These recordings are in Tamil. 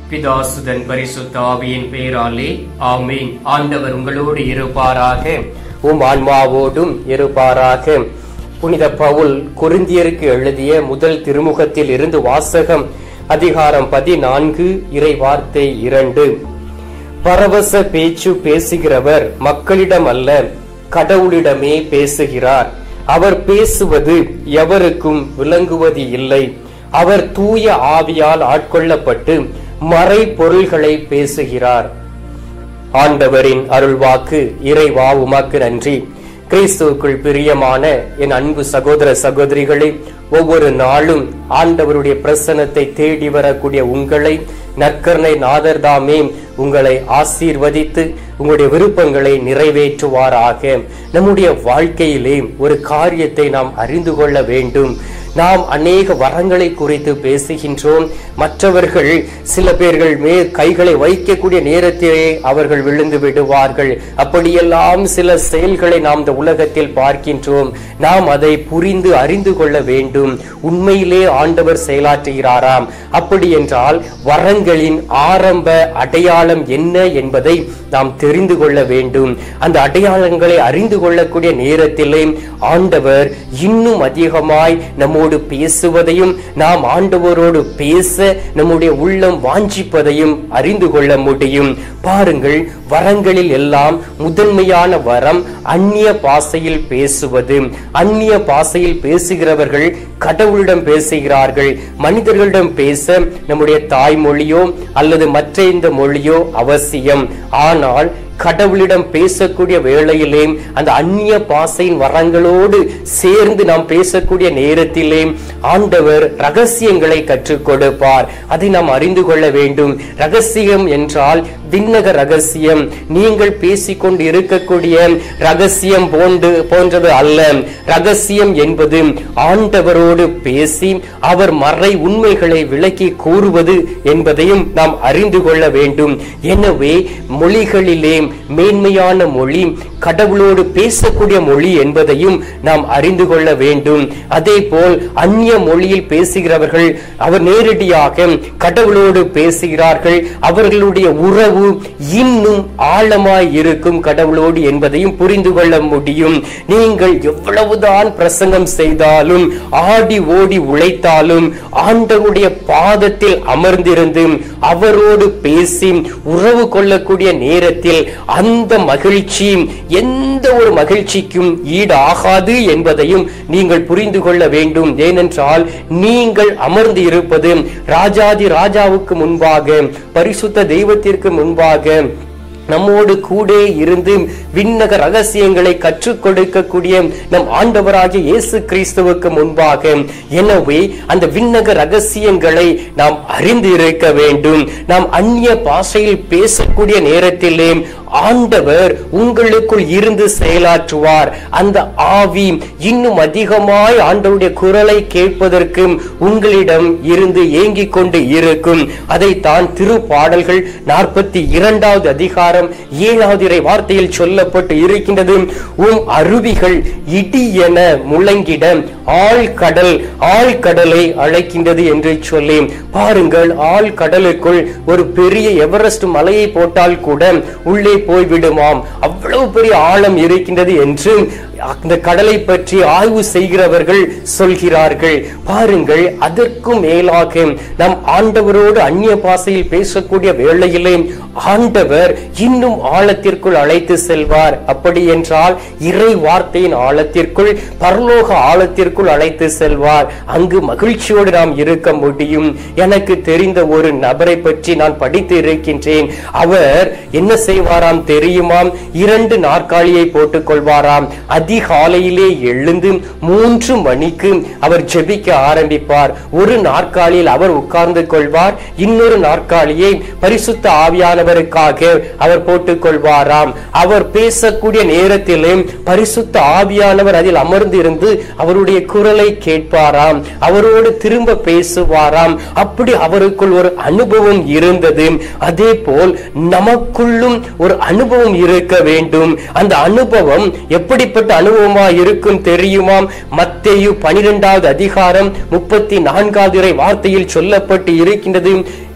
பிதாசுதன் பரிசுத்த ஆவியின் பெயராலே ஆமீன் ஆண்டவர் உங்களோடு இருப்பாராக உம் ஆன்மாவோடும் இருப்பாராக புனித பவுல் கொரிந்தியருக்கு எழுதிய முதல் திருமுகத்தில் இருந்து வாசகம் அதிகாரம் பதினான்கு இறை வார்த்தை இரண்டு பரவச பேச்சு பேசுகிறவர் மக்களிடம் அல்ல கடவுளிடமே பேசுகிறார் அவர் பேசுவது எவருக்கும் விளங்குவது இல்லை அவர் தூய ஆவியால் ஆட்கொள்ளப்பட்டு மறை பொருள்களை பேசுகிறார் ஆண்டவரின் அருள்வாக்கு இறைவா உமக்கு நன்றி கிறிஸ்துவுக்குள் பிரியமான என் அன்பு சகோதர சகோதரிகளே ஒவ்வொரு நாளும் ஆண்டவருடைய பிரசனத்தை தேடி வரக்கூடிய உங்களை நற்கர்ணை நாதர்தாமே உங்களை ஆசீர்வதித்து உங்களுடைய விருப்பங்களை நிறைவேற்றுவாராக நம்முடைய வாழ்க்கையிலே ஒரு காரியத்தை நாம் அறிந்து கொள்ள வேண்டும் நாம் அநேக வரங்களை குறித்து பேசுகின்றோம் மற்றவர்கள் சில பேர்கள் மே கைகளை வைக்கக்கூடிய நேரத்திலே அவர்கள் விழுந்து விடுவார்கள் அப்படியெல்லாம் சில செயல்களை நாம் இந்த உலகத்தில் பார்க்கின்றோம் நாம் அதை புரிந்து அறிந்து கொள்ள வேண்டும் உண்மையிலே ஆண்டவர் செயலாற்றுகிறாராம் அப்படி என்றால் வரங்களின் ஆரம்ப அடையாளம் என்ன என்பதை நாம் தெரிந்து கொள்ள வேண்டும் அந்த அடையாளங்களை அறிந்து கொள்ளக்கூடிய நேரத்திலே ஆண்டவர் இன்னும் அதிகமாய் நம்மோடு பேசுவதையும் நாம் ஆண்டவரோடு பேச நம்முடைய உள்ளம் வாஞ்சிப்பதையும் அறிந்து கொள்ள முடியும் பாருங்கள் வரங்களில் எல்லாம் முதன்மையான வரம் அந்நிய பாசையில் பேசுவது அந்நிய பாசையில் பேசுகிறவர்கள் கடவுளிடம் பேசுகிறார்கள் மனிதர்களிடம் பேச நம்முடைய தாய்மொழியோ அல்லது மற்ற இந்த மொழியோ அவசியம் ஆனால் கடவுளிடம் பேசக்கூடிய வேளையிலே அந்த அந்நிய பாசையின் வரங்களோடு சேர்ந்து நாம் பேசக்கூடிய நேரத்திலே ஆண்டவர் ரகசியங்களை கற்றுக் கொடுப்பார் அதை நாம் அறிந்து கொள்ள வேண்டும் ரகசியம் என்றால் விண்ணக ரகசியம் நீங்கள் பேசிக்கொண்டு இருக்கக்கூடிய ரகசியம் போன்று போன்றது அல்ல ரகசியம் என்பது ஆண்டவரோடு பேசி அவர் மறை உண்மைகளை விளக்கி கூறுவது என்பதையும் நாம் அறிந்து கொள்ள வேண்டும் எனவே மொழிகளிலே மேன்மையான மொழி கடவுளோடு பேசக்கூடிய மொழி என்பதையும் நாம் அறிந்து கொள்ள வேண்டும் அதே போல் அந்நிய மொழியில் பேசுகிறவர்கள் அவர் நேரடியாக கடவுளோடு பேசுகிறார்கள் அவர்களுடைய உறவு இன்னும் ஆழமாய் இருக்கும் கடவுளோடு என்பதையும் புரிந்து கொள்ள முடியும் நீங்கள் எவ்வளவுதான் பிரசங்கம் செய்தாலும் ஆடி ஓடி உழைத்தாலும் ஆண்டவருடைய பாதத்தில் அமர்ந்திருந்து அவரோடு பேசி உறவு கொள்ளக்கூடிய நேரத்தில் அந்த மகிழ்ச்சி எந்த ஒரு மகிழ்ச்சிக்கும் ஈடாகாது என்பதையும் நீங்கள் புரிந்து கொள்ள வேண்டும் ஏனென்றால் நீங்கள் அமர்ந்து இருப்பது ராஜாதி ராஜாவுக்கு முன்பாக பரிசுத்த தெய்வத்திற்கு முன்பாக நம்மோடு கூட இருந்து விண்ணக ரகசியங்களை கற்றுக் கொடுக்கக்கூடிய நம் ஆண்டவராகிய இயேசு கிறிஸ்துவுக்கு முன்பாக எனவே அந்த விண்ணக ரகசியங்களை நாம் அறிந்து இருக்க வேண்டும் நாம் அந்நிய பாஷையில் பேசக்கூடிய நேரத்திலே ஆண்டவர் உங்களுக்குள் இருந்து செயலாற்றுவார் அந்த ஆவி இன்னும் அதிகமாய் ஆண்டவருடைய குரலை கேட்பதற்கு உங்களிடம் இருந்து ஏங்கிக் கொண்டு இருக்கும் அதைத்தான் திருப்பாடல்கள் நாற்பத்தி இரண்டாவது அதிகாரம் ஏழாவது இறை வார்த்தையில் சொல்லப்பட்டு இருக்கின்றது உம் அருவிகள் இடி என முழங்கிட ஆழ்கடல் ஆழ்கடலை அழைக்கின்றது என்று சொல்லி பாருங்கள் ஆழ்கடலுக்குள் ஒரு பெரிய எவரெஸ்ட் மலையை போட்டால் கூட உள்ளே போய்விடுமாம் அவ்வளவு பெரிய ஆழம் இருக்கின்றது என்று அந்த கடலை பற்றி ஆய்வு செய்கிறவர்கள் சொல்கிறார்கள் பாருங்கள் அதற்கும் மேலாக நம் ஆண்டவரோடு அந்நிய பாசையில் பேசக்கூடிய வேளையிலே ஆண்டவர் இன்னும் ஆழத்திற்குள் அழைத்து செல்வார் அப்படி என்றால் இறை வார்த்தையின் ஆழத்திற்குள் பரலோக ஆழத்திற்குள் அழைத்து செல்வார் அங்கு மகிழ்ச்சியோடு நாம் இருக்க முடியும் எனக்கு தெரிந்த ஒரு நபரை பற்றி நான் படித்து இருக்கின்றேன் அவர் என்ன செய்வாராம் தெரியுமாம் இரண்டு நாற்காலியை போட்டுக் கொள்வாராம் அதிகாலையிலே எழுந்து மூன்று மணிக்கு அவர் ஜெபிக்க ஆரம்பிப்பார் ஒரு நாற்காலியில் அவர் உட்கார்ந்து கொள்வார் இன்னொரு நாற்காலியை பரிசுத்த ஆவியானவருக்காக அவர் போட்டுக் கொள்வாராம் அவர் பேசக்கூடிய நேரத்திலே பரிசுத்த ஆவியானவர் அதில் அமர்ந்திருந்து அவருடைய குரலை கேட்பாராம் அவரோடு திரும்ப பேசுவாராம் அப்படி அவருக்குள் ஒரு அனுபவம் இருந்தது அதே போல் நமக்குள்ளும் ஒரு அனுபவம் இருக்க வேண்டும் அந்த அனுபவம் எப்படிப்பட்ட அனுபவமா இருக்கும் தெரியுமாம் மத்தேயு பனிரெண்டாவது அதிகாரம் முப்பத்தி நான்காவது இறை வார்த்தையில் சொல்லப்பட்டு இருக்கின்றது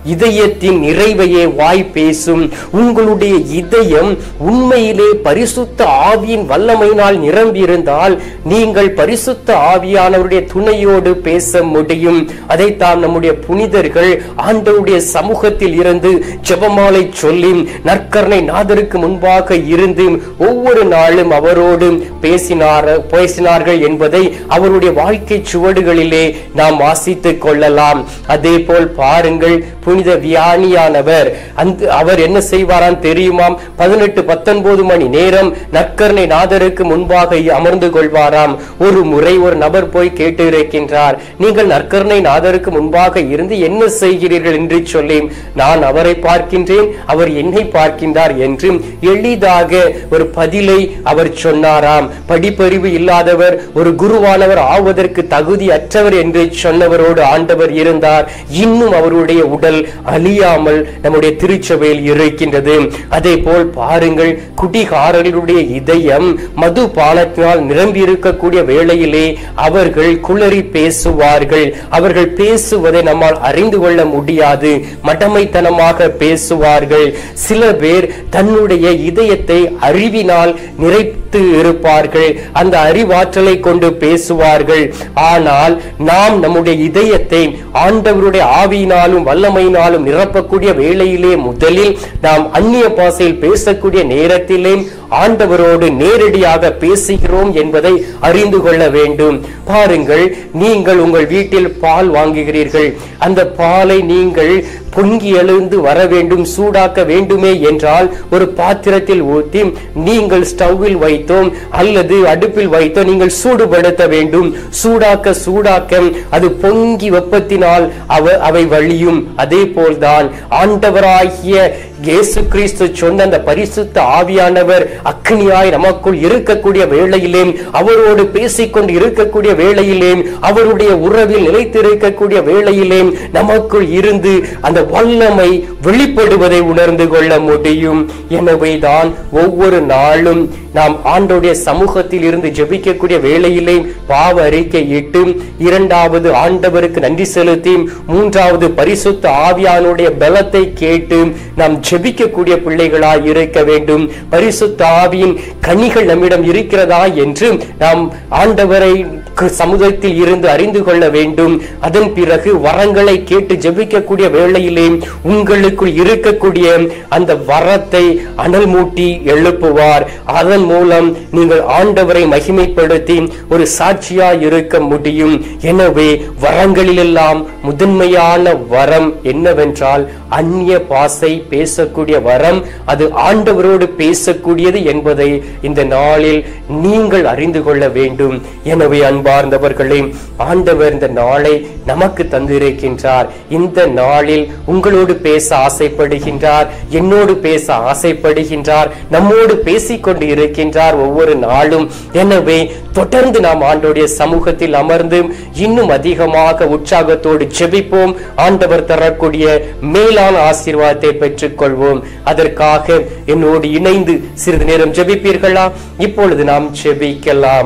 இதயத்தின் நிறைவையே வாய் பேசும் உங்களுடைய இதயம் உண்மையிலே பரிசுத்த ஆவியின் வல்லமையினால் நிரம்பியிருந்தால் நீங்கள் பரிசுத்த ஆவியானவருடைய துணையோடு பேச முடியும் அதைத்தான் நம்முடைய புனிதர்கள் ஆண்டவருடைய சமூகத்தில் இருந்து ஜெபமாலை சொல்லி நற்கரணை நாதருக்கு முன்பாக இருந்து ஒவ்வொரு நாளும் அவரோடு பேசினார் பேசினார்கள் என்பதை அவருடைய வாழ்க்கை சுவடுகளிலே நாம் வாசித்துக் கொள்ளலாம் அதே போல் பாருங்கள் புனித வியானியானவர் அந்த அவர் என்ன செய்வாராம் தெரியுமாம் பதினெட்டு பத்தொன்பது மணி நேரம் நற்கரணை நாதருக்கு முன்பாக அமர்ந்து கொள்வாராம் ஒரு முறை ஒரு நபர் போய் கேட்டு இருக்கின்றார் நீங்கள் நற்கரணை நாதருக்கு முன்பாக இருந்து என்ன செய்கிறீர்கள் என்று சொல்லி நான் அவரை பார்க்கின்றேன் அவர் என்னை பார்க்கின்றார் என்று எளிதாக ஒரு பதிலை அவர் சொன்னாராம் படிப்பறிவு இல்லாதவர் ஒரு குருவானவர் ஆவதற்கு தகுதி அற்றவர் என்று சொன்னவரோடு ஆண்டவர் இருந்தார் இன்னும் அவருடைய உடல் அழியாமல் நம்முடைய திருச்சபையில் இருக்கின்றது அதே போல் பாருங்கள் குடிகாரர்களுடைய இதயம் மது பானத்தினால் நிரம்பி இருக்கக்கூடிய வேளையிலே அவர்கள் குளறி பேசுவார்கள் அவர்கள் பேசுவதை நம்மால் அறிந்து கொள்ள முடியாது மடமைத்தனமாக பேசுவார்கள் சில பேர் தன்னுடைய இதயத்தை அறிவினால் நிறைத்து இருப்பார்கள் அந்த அறிவாற்றலை கொண்டு பேசுவார்கள் ஆனால் நாம் நம்முடைய இதயத்தை ஆண்டவருடைய ஆவியினாலும் வல்லமையினாலும் நிரப்பக்கூடிய வேளையிலே முதலில் நாம் அந்நிய பாசையில் பேசக்கூடிய நேரத்திலே ஆண்டவரோடு நேரடியாக பேசுகிறோம் என்பதை அறிந்து கொள்ள வேண்டும் பாருங்கள் நீங்கள் உங்கள் வீட்டில் பால் வாங்குகிறீர்கள் அந்த பாலை நீங்கள் பொங்கி எழுந்து வர வேண்டும் சூடாக்க வேண்டுமே என்றால் ஒரு பாத்திரத்தில் ஊற்றி நீங்கள் ஸ்டவ்வில் வைத்தோம் அல்லது அடுப்பில் வைத்தோ நீங்கள் சூடுபடுத்த வேண்டும் சூடாக்க சூடாக்க அது பொங்கி வெப்பத்தினால் அவ அவை வழியும் அதே போல்தான் ஆண்டவராகிய இயேசு கிறிஸ்து சொன்ன அந்த பரிசுத்த ஆவியானவர் அக்னியாய் நமக்குள் இருக்கக்கூடிய வேளையிலே அவரோடு பேசிக்கொண்டு இருக்கக்கூடிய வேளையிலே அவருடைய உறவில் நிலைத்திருக்கக்கூடிய வேளையிலே நமக்குள் இருந்து அந்த வல்லமை வெளிப்படுவதை உணர்ந்து கொள்ள முடியும் எனவேதான் ஒவ்வொரு நாளும் நாம் ஆண்டோடைய சமூகத்தில் இருந்து ஜெபிக்கக்கூடிய வேளையிலே பாவ அறிக்கை இட்டு இரண்டாவது ஆண்டவருக்கு நன்றி செலுத்தி மூன்றாவது பரிசுத்த ஆவியானுடைய பலத்தை கேட்டு நாம் ஜெபிக்கக்கூடிய பிள்ளைகளாய் இருக்க வேண்டும் பரிசுத்த ஆவியின் கனிகள் நம்மிடம் இருக்கிறதா என்று நாம் ஆண்டவரை சமுதாயத்தில் இருந்து அறிந்து கொள்ள வேண்டும் அதன் பிறகு வரங்களை கேட்டு ஜெபிக்கக்கூடிய வேளையிலே உங்களுக்குள் இருக்கக்கூடிய அந்த வரத்தை அனல் மூட்டி எழுப்புவார் அதன் மூலம் நீங்கள் ஆண்டவரை மகிமைப்படுத்தி ஒரு சாட்சியா இருக்க முடியும் எனவே வரங்களிலெல்லாம் முதன்மையான வரம் என்னவென்றால் அந்நிய பாசை பேசக்கூடிய வரம் அது ஆண்டவரோடு பேசக்கூடியது என்பதை இந்த நாளில் நீங்கள் அறிந்து கொள்ள வேண்டும் எனவே அன்பார்ந்தவர்களே ஆண்டவர் இந்த நாளை நமக்கு தந்திருக்கின்றார் இந்த நாளில் உங்களோடு பேச ஆசைப்படுகின்றார் என்னோடு பேச ஆசைப்படுகின்றார் நம்மோடு பேசிக்கொண்டு இருக்கின்றார் ஒவ்வொரு நாளும் எனவே தொடர்ந்து நாம் ஆண்டோடைய சமூகத்தில் அமர்ந்து இன்னும் அதிகமாக உற்சாகத்தோடு ஜெபிப்போம் ஆண்டவர் தரக்கூடிய மேலான ஆசீர்வாதத்தை பெற்றுக் கொள்வோம் அதற்காக என்னோடு இணைந்து சிறிது நேரம் ஜெபிப்பீர்களா இப்பொழுது நாம் ஜெபிக்கலாம்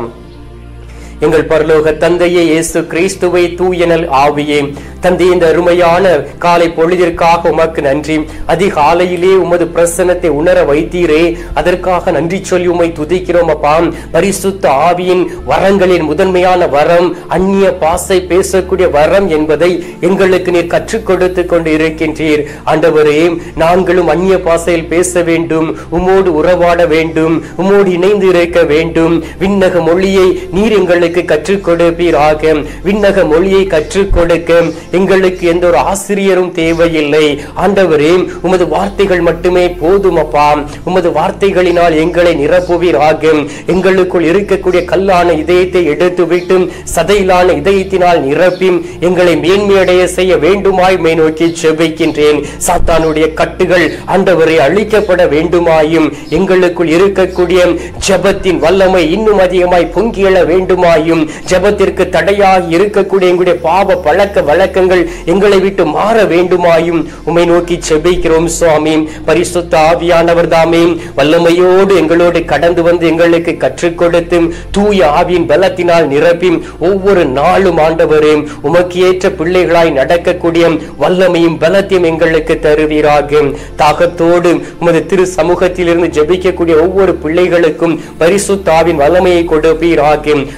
எங்கள் பரலோக தந்தையே இயேசு கிறிஸ்துவை தூயனல் ஆவியே தந்தை இந்த அருமையான காலை பொழுதிற்காக உமக்கு நன்றி அதிகாலையிலே உமது பிரசன்னத்தை உணர வைத்தீரே அதற்காக நன்றி சொல்லி உமை துதிக்கிறோம் அப்பா பரிசுத்த ஆவியின் வரங்களின் முதன்மையான வரம் அந்நிய பாசை பேசக்கூடிய வரம் என்பதை எங்களுக்கு நீர் கற்றுக் கொடுத்து கொண்டு இருக்கின்றீர் ஆண்டவரே நாங்களும் அந்நிய பாசையில் பேச வேண்டும் உமோடு உறவாட வேண்டும் உமோடு இணைந்து இருக்க வேண்டும் விண்ணக மொழியை நீர் எங்களுக்கு கற்றுக் கொடுப்பீராக விண்ணக மொழியை கற்றுக் கொடுக்க எங்களுக்கு எந்த ஒரு ஆசிரியரும் தேவையில்லை ஆண்டவரே உமது வார்த்தைகள் மட்டுமே போதும் அப்பா உமது வார்த்தைகளினால் எங்களை நிரப்புவீராக எங்களுக்குள் இருக்கக்கூடிய கல்லான இதயத்தை எடுத்து விட்டு சதையிலான இதயத்தினால் நிரப்பி எங்களை மேன்மையடைய செய்ய வேண்டுமாய் மே நோக்கி செபிக்கின்றேன் சாத்தானுடைய கட்டுகள் ஆண்டவரை அழிக்கப்பட வேண்டுமாயும் எங்களுக்குள் இருக்கக்கூடிய ஜபத்தின் வல்லமை இன்னும் அதிகமாய் பொங்கியல வேண்டுமாயும் வேண்டுமாயும் ஜெபத்திற்கு தடையாக இருக்கக்கூடிய எங்களுடைய பாவ பழக்க வழக்கங்கள் எங்களை விட்டு மாற வேண்டுமாயும் உம்மை நோக்கி செபிக்கிறோம் சுவாமி பரிசுத்த ஆவியானவர் தாமே வல்லமையோடு எங்களோடு கடந்து வந்து எங்களுக்கு கற்றுக் கொடுத்து தூய ஆவியின் பலத்தினால் நிரப்பி ஒவ்வொரு நாளும் ஆண்டவரே உமக்கு ஏற்ற பிள்ளைகளாய் நடக்கக்கூடிய வல்லமையும் பலத்தையும் எங்களுக்கு தருவீராக தாகத்தோடு உமது திரு சமூகத்திலிருந்து ஜெபிக்கக்கூடிய ஒவ்வொரு பிள்ளைகளுக்கும் பரிசுத்தாவின் வல்லமையை கொடுப்பீராக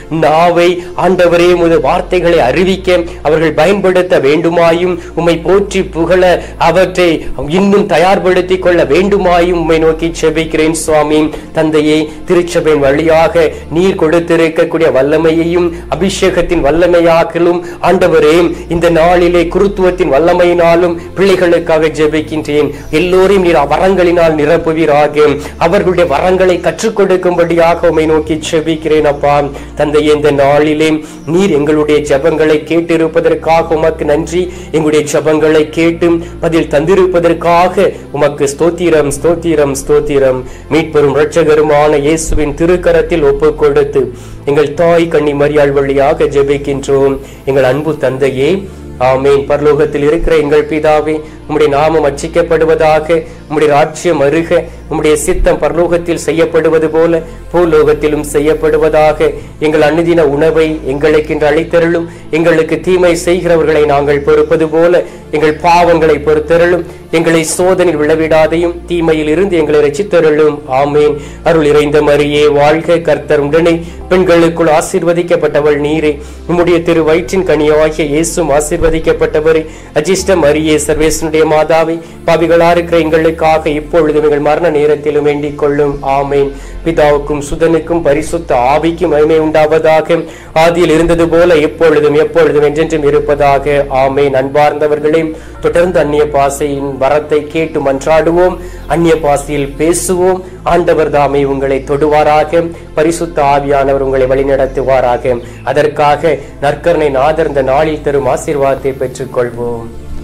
நாவை ஆண்டவரே உமது வார்த்தைகளை அறிவிக்க அவர்கள் பயன்படுத்த வேண்டுமாயும் உம்மை போற்றி புகழ அவற்றை இன்னும் தயார்படுத்திக் கொள்ள வேண்டுமாயும் உம்மை நோக்கி செபிக்கிறேன் சுவாமி தந்தையே திருச்சபையின் வழியாக நீர் கொடுத்திருக்கக்கூடிய வல்லமையையும் அபிஷேகத்தின் வல்லமையாக்கலும் ஆண்டவரே இந்த நாளிலே குருத்துவத்தின் வல்லமையினாலும் பிள்ளைகளுக்காக ஜெபிக்கின்றேன் எல்லோரையும் நீர் வரங்களினால் நிரப்புவீராக அவர்களுடைய வரங்களை கற்றுக் கொடுக்கும்படியாக உம்மை நோக்கி செபிக்கிறேன் அப்பா தந்தையே இந்த நாளிலே நீர் எங்களுடைய ஜெபங்களை கேட்டிருப்பதற்காக உமக்கு நன்றி எங்களுடைய ஜெபங்களை கேட்டும் பதில் தந்திருப்பதற்காக உமக்கு ஸ்தோத்திரம் ஸ்தோத்திரம் ஸ்தோத்திரம் மீட்பெரும் இரட்சகருமான இயேசுவின் திருக்கரத்தில் ஒப்புக் கொடுத்து எங்கள் தாய் கன்னி மரியாள் வழியாக ஜெபிக்கின்றோம் எங்கள் அன்பு தந்தையே ஆமேன் பரலோகத்தில் இருக்கிற எங்கள் பிதாவே உம்முடைய நாமம் அச்சிக்கப்படுவதாக உம்முடைய ராஜ்யம் அருக உம்முடைய சித்தம் பரலோகத்தில் செய்யப்படுவது போல பூலோகத்திலும் செய்யப்படுவதாக எங்கள் அனுதின உணவை எங்களுக்கு இன்று அளித்தருளும் எங்களுக்கு தீமை செய்கிறவர்களை நாங்கள் பொறுப்பது போல எங்கள் பாவங்களை பொறுத்தருளும் எங்களை சோதனையில் விழவிடாதையும் தீமையில் இருந்து எங்களை ரசித்தருளும் ஆமேன் அருள் இறைந்த மரியே வாழ்க கர்த்தர் உடனே பெண்களுக்குள் ஆசீர்வதிக்கப்பட்டவள் நீரே உம்முடைய திரு வயிற்றின் கனியாகிய இயேசும் ஆசீர்வதிக்கப்பட்டவரே அஜிஷ்ட மரியே சர்வேசனுடைய மாதாவை பாவிகளா இருக்கிற எங்களுக்காக இப்பொழுதும் எங்கள் மரண நேரத்திலும் வேண்டிக் கொள்ளும் ஆமேன் பிதாவுக்கும் சுதனுக்கும் பரிசுத்த ஆவிக்கும் மகிமை உண்டாவதாக ஆதியில் இருந்தது போல எப்பொழுதும் எப்பொழுதும் என்றென்றும் இருப்பதாக ஆமேன் அன்பார்ந்தவர்களே தொடர்ந்து அந்நிய பாசையின் வரத்தை கேட்டு மன்றாடுவோம் அந்நிய பாசையில் பேசுவோம் ஆண்டவர் தாமே உங்களை தொடுவாராக பரிசுத்த ஆவியானவர் உங்களை வழிநடத்துவாராக அதற்காக நற்கரணை நாதர் இந்த நாளில் தரும் ஆசீர்வாதத்தை பெற்றுக்கொள்வோம்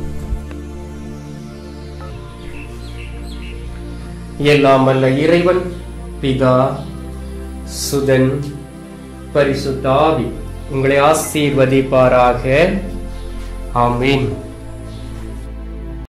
எல்லாம் அல்ல இறைவன் பிதா சுதன் பரிசுத்தாவி உங்களை ஆசீர்வதிப்பாராக ஆமீன்